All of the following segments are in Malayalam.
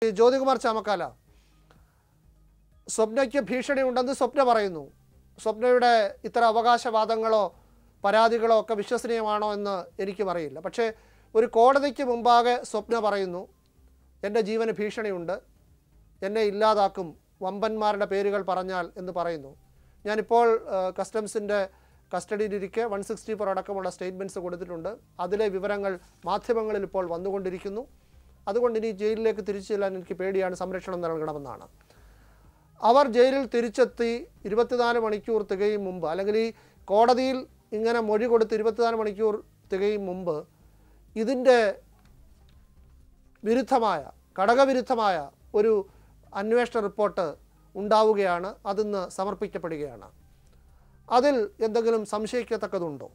ഈ ജ്യോതികുമാർ ചാമക്കാല സ്വപ്നയ്ക്ക് ഭീഷണിയുണ്ടെന്ന് സ്വപ്ന പറയുന്നു സ്വപ്നയുടെ ഇത്തരം അവകാശവാദങ്ങളോ പരാതികളോ ഒക്കെ വിശ്വസനീയമാണോ എന്ന് എനിക്കും അറിയില്ല പക്ഷേ ഒരു കോടതിക്ക് മുമ്പാകെ സ്വപ്ന പറയുന്നു എൻ്റെ ജീവന് ഭീഷണിയുണ്ട് എന്നെ ഇല്ലാതാക്കും വമ്പന്മാരുടെ പേരുകൾ പറഞ്ഞാൽ എന്ന് പറയുന്നു ഞാനിപ്പോൾ കസ്റ്റംസിൻ്റെ കസ്റ്റഡിയിലിരിക്കെ വൺ സിക്സ്റ്റി ഫോർ അടക്കമുള്ള സ്റ്റേറ്റ്മെൻറ്റ്സ് കൊടുത്തിട്ടുണ്ട് അതിലെ വിവരങ്ങൾ മാധ്യമങ്ങളിൽ ഇപ്പോൾ വന്നുകൊണ്ടിരിക്കുന്നു അതുകൊണ്ട് ഇനി ജയിലിലേക്ക് തിരിച്ചു ചെല്ലാൻ എനിക്ക് പേടിയാണ് സംരക്ഷണം നൽകണമെന്നാണ് അവർ ജയിലിൽ തിരിച്ചെത്തി ഇരുപത്തിനാല് മണിക്കൂർ തികയും മുമ്പ് അല്ലെങ്കിൽ ഈ കോടതിയിൽ ഇങ്ങനെ മൊഴി കൊടുത്ത് ഇരുപത്തിനാല് മണിക്കൂർ തികയും മുമ്പ് ഇതിൻ്റെ വിരുദ്ധമായ ഘടകവിരുദ്ധമായ ഒരു അന്വേഷണ റിപ്പോർട്ട് ഉണ്ടാവുകയാണ് അതിന്ന് സമർപ്പിക്കപ്പെടുകയാണ് അതിൽ എന്തെങ്കിലും സംശയിക്കത്തക്കതുണ്ടോ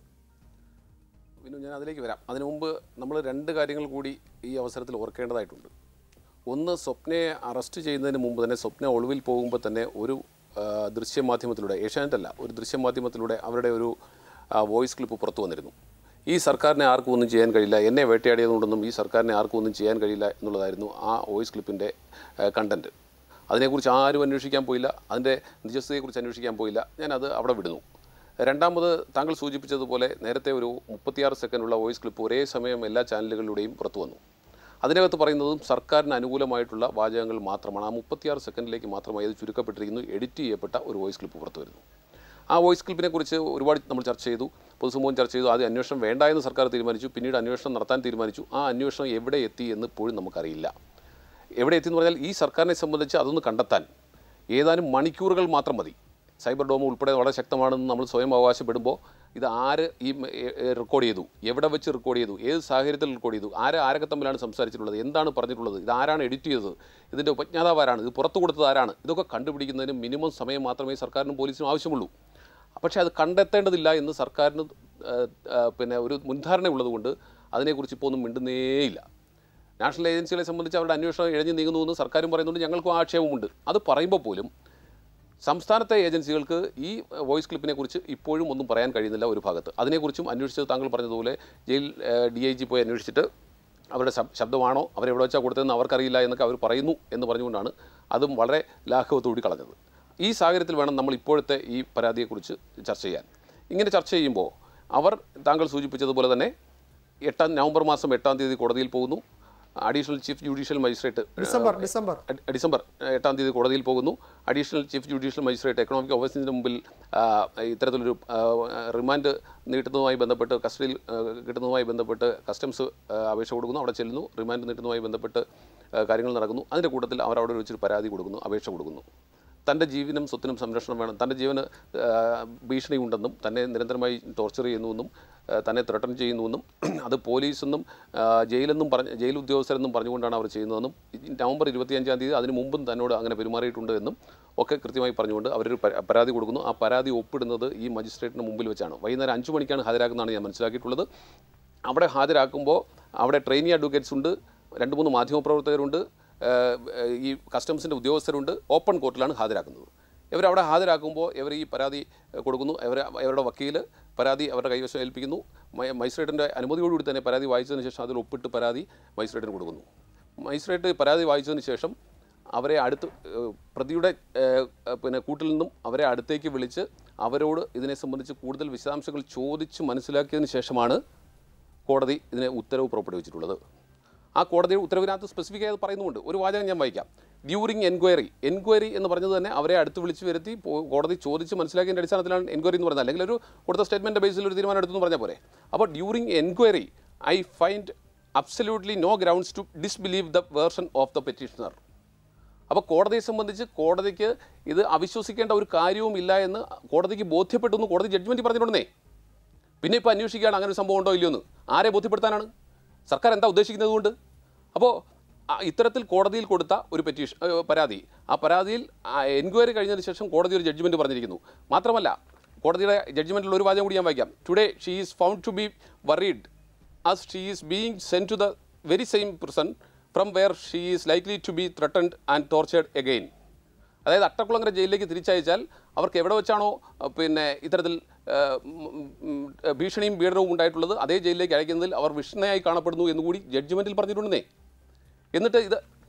വിനു ഞാൻ അതിലേക്ക് വരാം അതിനു മുമ്പ് നമ്മൾ രണ്ട് കാര്യങ്ങൾ കൂടി ഈ അവസരത്തിൽ ഓർക്കേണ്ടതായിട്ടുണ്ട് ഒന്ന് സ്വപ്നയെ അറസ്റ്റ് ചെയ്യുന്നതിന് മുമ്പ് തന്നെ സ്വപ്ന ഒളിവിൽ പോകുമ്പോൾ തന്നെ ഒരു ആ, ദൃശ്യമാധ്യമത്തിലൂടെ ഏഷ്യാനെറ്റ് അല്ല ഒരു ദൃശ്യമാധ്യമത്തിലൂടെ അവരുടെ ഒരു ആ, വോയിസ് ക്ലിപ്പ് പുറത്തു വന്നിരുന്നു ഈ സർക്കാരിനെ ആർക്കും ഒന്നും ചെയ്യാൻ കഴിയില്ല എന്നെ വേട്ടയാടിയതുകൊണ്ടൊന്നും ഈ സർക്കാരിനെ ആർക്കും ഒന്നും ചെയ്യാൻ കഴിയില്ല എന്നുള്ളതായിരുന്നു ആ വോയിസ് ക്ലിപ്പിൻ്റെ കണ്ടൻറ്റ് അതിനെക്കുറിച്ച് ആരും അന്വേഷിക്കാൻ പോയില്ല അതിൻ്റെ നിജസ്ഥതയെക്കുറിച്ച് അന്വേഷിക്കാൻ പോയില്ല ഞാനത് അവിടെ വിടുന്നു രണ്ടാമത് താങ്കൾ സൂചിപ്പിച്ചതുപോലെ നേരത്തെ ഒരു മുപ്പത്തിയാറ് സെക്കൻഡുള്ള വോയിസ് ക്ലിപ്പ് ഒരേ സമയം എല്ലാ ചാനലുകളിലൂടെയും പുറത്തു വന്നു അതിനകത്ത് പറയുന്നതും സർക്കാരിന് അനുകൂലമായിട്ടുള്ള വാചകങ്ങൾ മാത്രമാണ് ആ മുപ്പത്തിയാറ് സെക്കൻഡിലേക്ക് മാത്രമായി ഇത് ചുരുക്കപ്പെട്ടിരിക്കുന്നു എഡിറ്റ് ചെയ്യപ്പെട്ട ഒരു വോയിസ് ക്ലിപ്പ് പുറത്തു വരുന്നു ആ വോയിസ് ക്ലിപ്പിനെ കുറിച്ച് ഒരുപാട് നമ്മൾ ചർച്ച ചെയ്തു പൊതുസമൂഹം ചർച്ച ചെയ്തു ആദ്യം അന്വേഷണം വേണ്ട എന്ന് സർക്കാർ തീരുമാനിച്ചു പിന്നീട് അന്വേഷണം നടത്താൻ തീരുമാനിച്ചു ആ അന്വേഷണം എവിടെ എത്തി എന്ന് ഇപ്പോഴും നമുക്കറിയില്ല എവിടെ എത്തി എന്ന് പറഞ്ഞാൽ ഈ സർക്കാരിനെ സംബന്ധിച്ച് അതൊന്ന് കണ്ടെത്താൻ ഏതാനും മണിക്കൂറുകൾ മാത്രം മതി സൈബർ ഡോം ഉൾപ്പെടെ വളരെ ശക്തമാണെന്ന് നമ്മൾ സ്വയം അവകാശപ്പെടുമ്പോൾ ഇത് ആര് ഈ മ- എ- എ- റെക്കോർഡ് ചെയ്തു എവിടെ വെച്ച് റെക്കോർഡ് ചെയ്തു ഏത് സാഹചര്യത്തിൽ റെക്കോർഡ് ചെയ്തു ആര് ആരൊക്കെ തമ്മിലാണ് സംസാരിച്ചിട്ടുള്ളത് എന്താണ് പറഞ്ഞിട്ടുള്ളത് ഇത് ആരാണ് എഡിറ്റ് ചെയ്തത് ഇതിൻ്റെ ഉപജ്ഞാതാവ് ആരാണ് ഇത് പുറത്തു കൊടുത്തത് ആരാണ് ഇതൊക്കെ കണ്ടുപിടിക്കുന്നതിന് മിനിമം സമയം മാത്രമേ സർക്കാരിനും പോലീസിനും ആവശ്യമുള്ളൂ പക്ഷേ അത് കണ്ടെത്തേണ്ടതില്ല എന്ന് സർക്കാരിന് ആ, ആ, പിന്നെ ഒരു മുൻധാരണ ഉള്ളതുകൊണ്ട് അതിനെക്കുറിച്ച് ഇപ്പോൾ ഒന്നും മിണ്ടുന്നേയില്ല നാഷണൽ ഏജൻസികളെ സംബന്ധിച്ച് അവരുടെ അന്വേഷണം ഇഴഞ്ഞു നീങ്ങുന്നു എന്ന് സർക്കാരും പറയുന്നുണ്ട് ഞങ്ങൾക്കും ആക്ഷേപമുണ്ട് അത് പറയുമ്പോൾ പോലും സംസ്ഥാനത്തെ ഏജൻസികൾക്ക് ഈ വോയിസ് ക്ലിപ്പിനെ കുറിച്ച് ഇപ്പോഴും ഒന്നും പറയാൻ കഴിയുന്നില്ല ഒരു ഭാഗത്ത് അതിനെക്കുറിച്ചും അന്വേഷിച്ചത് താങ്കൾ പറഞ്ഞതുപോലെ ജയിൽ ഡി ഐ ജി പോയി അന്വേഷിച്ചിട്ട് അവരുടെ ശബ്- ശബ്ദമാണോ അവരെവിടെ വെച്ചാൽ കൊടുത്തതെന്ന് അവർക്കറിയില്ല എന്നൊക്കെ അവർ പറയുന്നു എന്ന് പറഞ്ഞുകൊണ്ടാണ് അതും വളരെ ലാഘവത്തോടി കളഞ്ഞത് ഈ സാഹചര്യത്തിൽ വേണം നമ്മൾ ഇപ്പോഴത്തെ ഈ പരാതിയെക്കുറിച്ച് ചർച്ച ചെയ്യാൻ ഇങ്ങനെ ചർച്ച ചെയ്യുമ്പോൾ അവർ താങ്കൾ സൂചിപ്പിച്ചതുപോലെ തന്നെ എട്ടാം നവംബർ മാസം എട്ടാം തീയതി കോടതിയിൽ പോകുന്നു additional chief judicial magistrate December December അഡി- ഡിസംബർ ഏഹ്, എട്ടാം തീയതി കോടതിയിൽ പോകുന്നു additional chief judicial magistrate economic ഓഫീസിന് മുമ്പിൽ ആ, ഇത്തരത്തിലൊരു ആ, റിമാൻഡ് നീട്ടുന്നതുമായി ബന്ധപ്പെട്ട് കസ്റ്റഡിയിൽ ആ, കിട്ടുന്നതുമായി ബന്ധപ്പെട്ട് കസ്റ്റംസ് ആ, അപേക്ഷ കൊടുക്കുന്നു അവിടെ ചെല്ലുന്നു റിമാൻഡ് നീട്ടുന്നതുമായി ബന്ധപ്പെട്ട് ആ, കാര്യങ്ങൾ നടക്കുന്നു അതിൻ്റെ കൂട്ടത്തിൽ അവർ അവിടെ വെച്ചൊരു പരാതി കൊടുക്കുന്നു അപേക്ഷ കൊടുക്കുന്നു തൻ്റെ ജീവനും സ്വത്തിനും സംരക്ഷണം വേണം തൻ്റെ ജീവന് ആ, ഭീഷണിയുണ്ടെന്നും തന്നെ നിരന്തരമായി ടോർച്ചർ ചെയ്യുന്നുവെന്നും ആ, തന്നെ ത്രട്ടൺ ചെയ്യുന്നുവെന്നും അത് പോലീസെന്നും ആ, ജയിലെന്നും പറഞ്ഞ് ജയിൽ ഉദ്യോഗസ്ഥരെന്നും പറഞ്ഞുകൊണ്ടാണ് അവർ ചെയ്യുന്നതെന്നും ഈ നവംബർ ഇരുപത്തിയഞ്ചാം തീയതി അതിന് മുമ്പും തന്നോട് അങ്ങനെ പെരുമാറിയിട്ടുണ്ട് എന്നും ഒക്കെ കൃത്യമായി പറഞ്ഞുകൊണ്ട് അവരൊരു പ- പരാതി കൊടുക്കുന്നു ആ പരാതി ഒപ്പിടുന്നത് ഈ മജിസ്ട്രേറ്റിന് മുമ്പിൽ വെച്ചാണ് വൈകുന്നേരം അഞ്ച് മണിക്കാണ് ഹാജരാക്കുന്നതാണ് ഞാൻ മനസ്സിലാക്കിയിട്ടുള്ളത് അവിടെ ഹാജരാക്കുമ്പോൾ അവിടെ ട്രെയിനി അഡ്വക്കേറ്റ്സ് ഉണ്ട് രണ്ട് മൂന്ന് മാധ്യമപ്രവർത്തകരുണ്ട് ഏഹ്, ഏഹ്, ഈ കസ്റ്റംസിൻ്റെ ഉദ്യോഗസ്ഥരുണ്ട് ഓപ്പൺ കോർട്ടിലാണ് ഹാജരാക്കുന്നത് ഇവരവിടെ ഹാജരാക്കുമ്പോൾ ഇവർ ഈ പരാതി ഏഹ്, കൊടുക്കുന്നു ഇവർ അവരുടെ വക്കീൽ പരാതി അവരുടെ കൈവശം ഏൽപ്പിക്കുന്നു മ- മജിസ്ട്രേറ്റിൻ്റെ അനുമതിയോടുകൂടി തന്നെ പരാതി വായിച്ചതിന് ശേഷം അതിൽ ഒപ്പിട്ട് പരാതി മജിസ്ട്രേറ്റിന് കൊടുക്കുന്നു മജിസ്ട്രേറ്റ് പരാതി വായിച്ചതിന് ശേഷം അവരെ അടുത്ത് ഏഹ്, പ്രതിയുടെ ഏഹ്, പിന്നെ കൂട്ടിൽ നിന്നും അവരെ അടുത്തേക്ക് വിളിച്ച് അവരോട് ഇതിനെ സംബന്ധിച്ച് കൂടുതൽ വിശദാംശങ്ങൾ ചോദിച്ച് മനസ്സിലാക്കിയതിന് ശേഷമാണ് കോടതി ഇതിനെ ഉത്തരവ് പുറപ്പെടുവിച്ചിട്ടുള്ളത് ആ കോടതിയുടെ ഉത്തരവിനകത്ത് സ്പെസിഫിക് ആയി പറയുന്നുമുണ്ട് ഒരു വാചകം ഞാൻ വായിക്കാം ഡ്യൂറിങ് എൻക്വയറി എൻക്വയറി എന്ന് പറഞ്ഞത് തന്നെ അവരെ അടുത്ത് വിളിച്ച് വരുത്തി പോ- കോടതി ചോദിച്ച് മനസ്സിലാക്കിയതിൻ്റെ അടിസ്ഥാനത്തിലാണ് എൻക്വയറി എന്ന് പറയുന്നത് അല്ലെങ്കിൽ ഒരു കൊടുത്ത സ്റ്റേറ്റ്മെൻറ്റ് ബേസിൽ ഒരു തീരുമാനം എടുത്തു എന്ന് പറഞ്ഞാൽ പോരെ അപ്പോൾ during enquiry I find absolutely no grounds to disbelieve the version of the petitioner അപ്പോൾ കോടതിയെ സംബന്ധിച്ച് കോടതിക്ക് ഇത് അവിശ്വസിക്കേണ്ട ഒരു കാര്യവും ഇല്ല എന്ന് കോടതിക്ക് ബോധ്യപ്പെട്ടു എന്ന് കോടതി ജഡ്ജ്മെൻറ്റ് പറഞ്ഞിട്ടുണ്ടെന്നേ പിന്നെ ഇപ്പോൾ അന്വേഷിക്കുകയാണ് അങ്ങനെ ഒരു സംഭവം ഉണ്ടോ ഇല്ലയോ എന്ന് ആരെ ബോധ്യപ്പെടുത്താനാണ് സർക്കാർ എന്താ ഉദ്ദേശിക്കുന്നത് കൊണ്ട് അപ്പോൾ ആ ഇത്തരത്തിൽ കോടതിയിൽ കൊടുത്ത ഒരു പെറ്റീഷൻ ഏഹ്, പരാതി ആ പരാതിയിൽ എൻക്വയറി കഴിഞ്ഞതിന് ശേഷം കോടതി ഒരു ജഡ്ജ്മെൻറ്റ് പറഞ്ഞിരിക്കുന്നു മാത്രമല്ല കോടതിയുടെ ജഡ്ജ്മെൻറ്റിൽ ഒരു വാചകം കൂടി ഞാൻ വായിക്കാം today she is found to be worried as she is being sent to the very same prison from where she is likely to be threatened and tortured again. അതായത് അട്ടക്കുളങ്ങര ജയിലിലേക്ക് തിരിച്ചയച്ചാൽ അവർക്ക് എവിടെ വെച്ചാണോ അഹ് പിന്നെ ഇത്തരത്തിൽ ആഹ്, ഉം, ഉം, ഭീഷണിയും പീഡനവും ഉണ്ടായിട്ടുള്ളത് അതേ ജയിലിലേക്ക് അയക്കുന്നതിൽ അവർ വിഷ്ണയായി കാണപ്പെടുന്നു എന്നുകൂടി ജഡ്ജ്മെൻറ്റിൽ പറഞ്ഞിട്ടുണ്ടെന്നേ എന്നിട്ട് ഇത്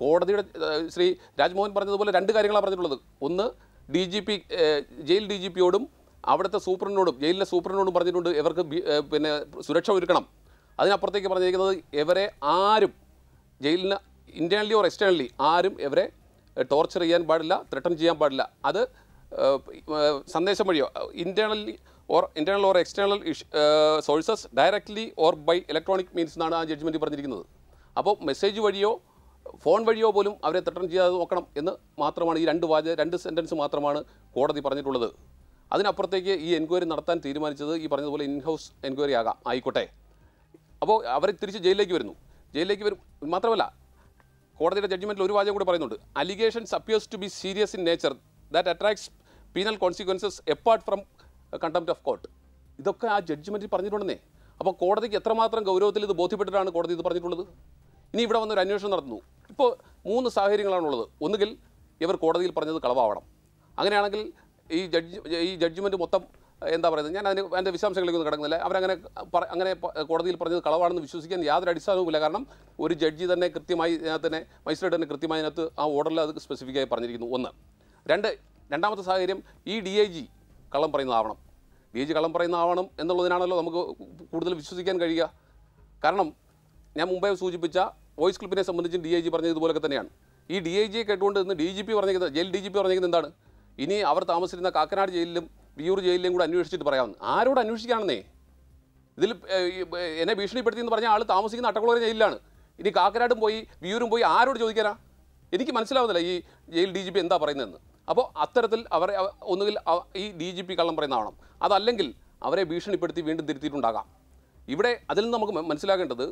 കോടതിയുടെ ഏഹ്, ശ്രീ രാജ്മോഹൻ പറഞ്ഞതുപോലെ രണ്ട് കാര്യങ്ങളാണ് പറഞ്ഞിട്ടുള്ളത് ഒന്ന് D G P jail D G പിയോടും അവിടുത്തെ സൂപ്രണ്ടിനോടും ജയിലിലെ സൂപ്രണ്ടിനോടും പറഞ്ഞിട്ടുണ്ട് ഇവർക്ക് ബി- ഏഹ്, പിന്നെ സുരക്ഷ ഒരുക്കണം അതിനപ്പുറത്തേക്ക് പറഞ്ഞിരിക്കുന്നത് ഇവരെ ആരും ജയിലിന് ഇൻറ്റേർണലി ഓർ എക്സ്റ്റേണലി ആരും ഇവരെ ടോർച്ചർ ചെയ്യാൻ പാടില്ല ത്രട്ടൺ ചെയ്യാൻ പാടില്ല അത് ഏഹ്, ഏഹ്, സന്ദേശം വഴിയോ internally or internal or external sources directly or by electronic means എന്നാണ് ആ ജഡ്ജ്മെൻറ്റ് പറഞ്ഞിരിക്കുന്നത് അപ്പോൾ മെസ്സേജ് വഴിയോ ഫോൺ വഴിയോ പോലും അവരെ ത്രട്ടൺ ചെയ്യാതെ നോക്കണം എന്ന് മാത്രമാണ് ഈ രണ്ട് വാച രണ്ട് സെൻറ്റൻസ് മാത്രമാണ് കോടതി പറഞ്ഞിട്ടുള്ളത് അതിനപ്പുറത്തേക്ക് ഈ എൻക്വയറി നടത്താൻ തീരുമാനിച്ചത് ഈ പറഞ്ഞതുപോലെ ഇൻ ഹൗസ് എൻക്വയറി ആകാം ആയിക്കോട്ടെ അപ്പോൾ അവർ തിരിച്ച് ജയിലിലേക്ക് വരുന്നു ജയിലിലേക്ക് വരും മാത്രമല്ല കോടതിയുടെ ജഡ്ജ്മെൻറ്റിൽ ഒരു വാചകം കൂടി പറയുന്നുണ്ട് allegations appears to be serious in nature that attracts penal consequences apart from contempt of court ഇതൊക്കെ ആ ജഡ്ജ്മെൻറ്റിൽ പറഞ്ഞിട്ടുണ്ടെന്നേ അപ്പോൾ കോടതിക്ക് എത്രമാത്രം ഗൗരവത്തിൽ ഇത് ബോധ്യപ്പെട്ടിട്ടാണ് കോടതി ഇത് പറഞ്ഞിട്ടുള്ളത് ഇനി ഇവിടെ വന്നൊരു അന്വേഷണം നടത്തുന്നു ഇപ്പോൾ മൂന്ന് സാഹചര്യങ്ങളാണുള്ളത് ഒന്നുകിൽ ഇവർ കോടതിയിൽ പറഞ്ഞത് കളവാവണം അങ്ങനെയാണെങ്കിൽ ഈ ജഡ്ജ് ഈ ജഡ്ജ്മെൻറ്റ് മൊത്തം എന്താ പറയുന്നത് ഞാൻ അതിന് അതിൻ്റെ വിശദാംശങ്ങളിലേക്കൊന്നും കിടക്കുന്നില്ല അവരങ്ങനെ പറ- അങ്ങനെ പ- കോടതിയിൽ പറഞ്ഞത് കളവാണെന്ന് വിശ്വസിക്കാൻ യാതൊരു അടിസ്ഥാനവുമില്ല കാരണം ഒരു ജഡ്ജി തന്നെ കൃത്യമായി ഇതിനകത്ത് തന്നെ മജിസ്ട്രേറ്റ് തന്നെ കൃത്യമായി അതിനകത്ത് ആ ഓർഡറിൽ അത് സ്പെസിഫിക് ആയി പറഞ്ഞിരിക്കുന്നു ഒന്ന് രണ്ട് രണ്ടാമത്തെ സാഹചര്യം ഈ ഡി ഐ ജി കള്ളം പറയുന്നതാവണം ഡി ഐ ജി കള്ളം പറയുന്നതാവണം എന്നുള്ളതിനാണല്ലോ നമുക്ക് കൂടുതൽ വിശ്വസിക്കാൻ കഴിയുക കാരണം ഞാൻ മുമ്പേ സൂചിപ്പിച്ച വോയിസ് ക്ലിപ്പിനെ സംബന്ധിച്ച് ഡി ഐ ജി പറഞ്ഞത് ഇതുപോലൊക്കെ തന്നെയാണ് ഈ ഡി ഐ ജിയെ കേട്ടുകൊണ്ട് ഇന്ന് ഡി ജി പി പറഞ്ഞിരിക്കുന്നത് ജയിൽ ഡി ജി പി പറഞ്ഞിരിക്കുന്നത് എന്താണ് ഇനി അവർ താമസിച്ചിരുന്ന കാക്കനാട് ജയിലിലും വിയൂർ ജയിലിലും കൂടെ അന്വേഷിച്ചിട്ട് പറയാമെന്ന് ആരോട് അന്വേഷിക്കാണെന്നേ ഇതിൽ ഏഹ്, ഈ, ഏഹ്, എന്നെ ഭീഷണിപ്പെടുത്തി എന്ന് പറഞ്ഞ ആൾ താമസിക്കുന്ന അട്ടക്കുളങ്ങര ജയിലിലാണ് ഇനി കാക്കനാടും പോയി വിയൂരും പോയി ആരോട് ചോദിക്കാനാ എനിക്ക് മനസ്സിലാവുന്നില്ല ഈ ജയിൽ ഡി ജി പി എന്താ പറയുന്നതെന്ന് അപ്പോൾ അത്തരത്തിൽ അവരെ അവ- ഒന്നുകിൽ അവ- ഈ ഡി ജി പി കള്ളം പറയുന്നതാവണം അതല്ലെങ്കിൽ അവരെ ഭീഷണിപ്പെടുത്തി വീണ്ടും തിരുത്തിയിട്ടുണ്ടാകാം ഇവിടെ അതിൽ നിന്ന് നമുക്ക് മ- മനസ്സിലാക്കേണ്ടത്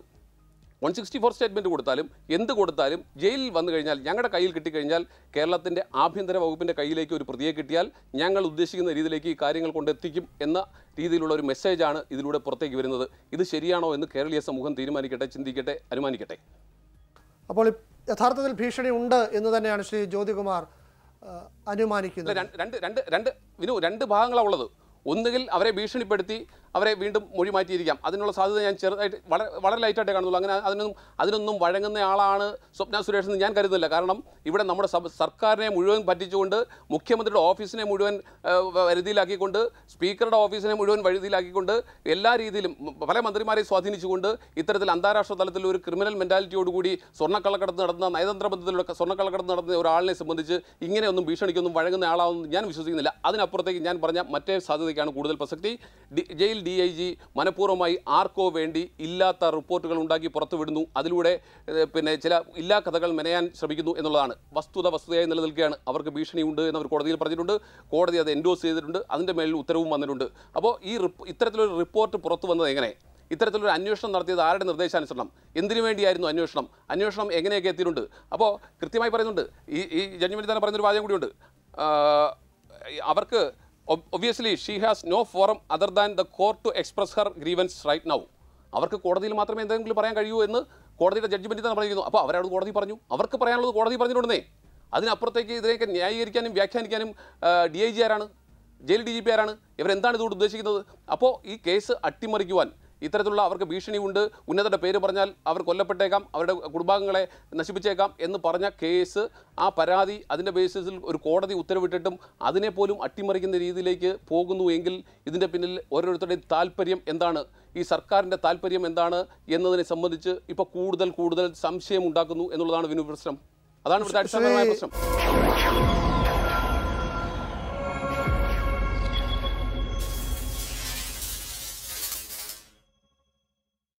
വൺ സിക്സ്റ്റി ഫോർ സ്റ്റേറ്റ്മെൻറ്റ് കൊടുത്താലും എന്ത് കൊടുത്താലും ജയിലിൽ വന്നു കഴിഞ്ഞാൽ ഞങ്ങളുടെ കയ്യിൽ കിട്ടിക്കഴിഞ്ഞാൽ കേരളത്തിൻ്റെ ആഭ്യന്തര വകുപ്പിൻ്റെ കയ്യിലേക്ക് ഒരു പ്രതിയെ കിട്ടിയാൽ ഞങ്ങൾ ഉദ്ദേശിക്കുന്ന രീതിയിലേക്ക് ഈ കാര്യങ്ങൾ കൊണ്ടെത്തിക്കും എന്ന രീതിയിലുള്ള ഒരു മെസ്സേജാണ് ഇതിലൂടെ പുറത്തേക്ക് വരുന്നത് ഇത് ശരിയാണോ എന്ന് കേരളീയ സമൂഹം തീരുമാനിക്കട്ടെ ചിന്തിക്കട്ടെ അനുമാനിക്കട്ടെ അപ്പോൾ ഇ- യഥാർത്ഥത്തിൽ ഭീഷണി ഉണ്ട് എന്ന് തന്നെയാണ് ശ്രീ ജ്യോതികുമാർ ആ, അല്ല, അനുമാനിക്കുന്നത് രണ്ട് രണ്ട് രണ്ട് രണ്ട് വിനു രണ്ട് ഭാഗങ്ങളാണ് ഉള്ളത് ഒന്നുകിൽ അവരെ ഭീഷണിപ്പെടുത്തി അവരെ വീണ്ടും മൊഴി മാറ്റിയിരിക്കാം അതിനുള്ള സാധ്യത ഞാൻ ചെറുതായിട്ട് വളരെ വളരെ ലൈറ്റായിട്ടേ കാണുന്നുള്ളൂ അങ്ങനെ അതിനൊന്നും അതിനൊന്നും വഴങ്ങുന്ന ആളാണ് സ്വപ്ന സുരേഷ് എന്ന് ഞാൻ കരുതുന്നില്ല കാരണം ഇവിടെ നമ്മുടെ സബ് സർക്കാരിനെ മുഴുവൻ പറ്റിച്ചുകൊണ്ട് മുഖ്യമന്ത്രിയുടെ ഓഫീസിനെ മുഴുവൻ ആ, വരുതിയിലാക്കിക്കൊണ്ട് സ്പീക്കറുടെ ഓഫീസിനെ മുഴുവൻ വഴുതിയിലാക്കിക്കൊണ്ട് എല്ലാ രീതിയിലും മ- പല മന്ത്രിമാരെ സ്വാധീനിച്ചുകൊണ്ട് ഇത്തരത്തിൽ അന്താരാഷ്ട്ര തലത്തിൽ ഒരു ക്രിമിനൽ മെൻറ്റാലിറ്റിയോടുകൂടി സ്വർണ്ണക്കള്ളക്കടത്ത് നടത്തുന്ന നയതന്ത്ര ബന്ധത്തിലൂടെ സ്വർണ്ണക്കള്ളക്കടത്ത് നടത്തുന്ന ഒരാളിനെ സംബന്ധിച്ച് ഇങ്ങനെയൊന്നും ഭീഷണിക്കൊന്നും വഴങ്ങുന്ന ആളാണെന്ന് ഞാൻ വിശ്വസിക്കുന്നില്ല അതിനപ്പുറത്തേക്ക് ഞാൻ പറഞ്ഞ മറ്റേ സാധ്യതയ്ക്കാണ് കൂടുതൽ പ്രസക്തി D jail D I G മനഃപൂർവ്വമായി ആർക്കോ വേണ്ടി ഇല്ലാത്ത റിപ്പോർട്ടുകൾ ഉണ്ടാക്കി പുറത്തുവിടുന്നു അതിലൂടെ ഏഹ്, പിന്നെ ചില ഇല്ലാ കഥകൾ മെനയാൻ ശ്രമിക്കുന്നു എന്നുള്ളതാണ് വസ്തുത വസ്തുതയായി നിലനിൽക്കുകയാണ് അവർക്ക് ഭീഷണിയുണ്ട് എന്ന് അവർ കോടതിയിൽ പറഞ്ഞിട്ടുണ്ട് കോടതി അത് എൻഡോസ് ചെയ്തിട്ടുണ്ട് അതിൻ്റെ മേലിൽ ഉത്തരവും വന്നിട്ടുണ്ട് അപ്പോൾ ഈ റിപ്പ് ഇത്തരത്തിലൊരു റിപ്പോർട്ട് പുറത്തു വന്നത് എങ്ങനെ ഇത്തരത്തിലൊരു അന്വേഷണം നടത്തിയത് ആരുടെ നിർദ്ദേശാനുസരണം എന്തിനു വേണ്ടിയായിരുന്നു അന്വേഷണം അന്വേഷണം എങ്ങനെയൊക്കെ എത്തിയിട്ടുണ്ട് അപ്പോൾ കൃത്യമായി പറയുന്നുണ്ട് ഈ ഈ ജഡ്ജ്മെൻറ്റ് തന്നെ പറയുന്നൊരു വാചകം കൂടിയുണ്ട് ആഹ്, അവർക്ക് obviously she has no forum other than the court to express her grievance right now അവർക്ക് കോടതിയിൽ മാത്രമേ എന്തെങ്കിലും പറയാൻ കഴിയൂ എന്ന് കോടതിയുടെ ജഡ്ജ്മെൻറ്റിൽ തന്നെ പറഞ്ഞിരുന്നു അപ്പോൾ അവരവിടെ കോടതി പറഞ്ഞു അവർക്ക് പറയാനുള്ളത് കോടതി പറഞ്ഞിട്ടുണ്ടെന്നേ അതിനപ്പുറത്തേക്ക് ഇതിനെയൊക്കെ ന്യായീകരിക്കാനും വ്യാഖ്യാനിക്കാനും ഡി ഐ ജി ആരാണ് ജയിൽ ഡി ജി പി ആരാണ് ഇവരെന്താണ് ഇതുകൊണ്ട് ഉദ്ദേശിക്കുന്നത് അപ്പോൾ ഈ കേസ് അട്ടിമറിക്കുവാൻ ഇത്തരത്തിലുള്ള അവർക്ക് ഭീഷണിയുണ്ട് ഉന്നതരുടെ പേര് പറഞ്ഞാൽ അവർ കൊല്ലപ്പെട്ടേക്കാം അവരുടെ കുടുംബാംഗങ്ങളെ നശിപ്പിച്ചേക്കാം എന്ന് പറഞ്ഞ കേസ് ആ പരാതി അതിൻ്റെ ബേസിസിൽ ഒരു കോടതി ഉത്തരവിട്ടിട്ടും അതിനെ പോലും അട്ടിമറിക്കുന്ന രീതിയിലേക്ക് പോകുന്നു എങ്കിൽ ഇതിൻ്റെ പിന്നിൽ ഓരോരുത്തരുടെയും താല്പര്യം എന്താണ് ഈ സർക്കാരിൻ്റെ താല്പര്യം എന്താണ് എന്നതിനെ സംബന്ധിച്ച് ഇപ്പോൾ കൂടുതൽ കൂടുതൽ സംശയം ഉണ്ടാക്കുന്നു എന്നുള്ളതാണ് വിനു പ്രശ്നം അതാണ് ഇവിടുത്തെ അടിസ്ഥാനപരമായ പ്രശ്നം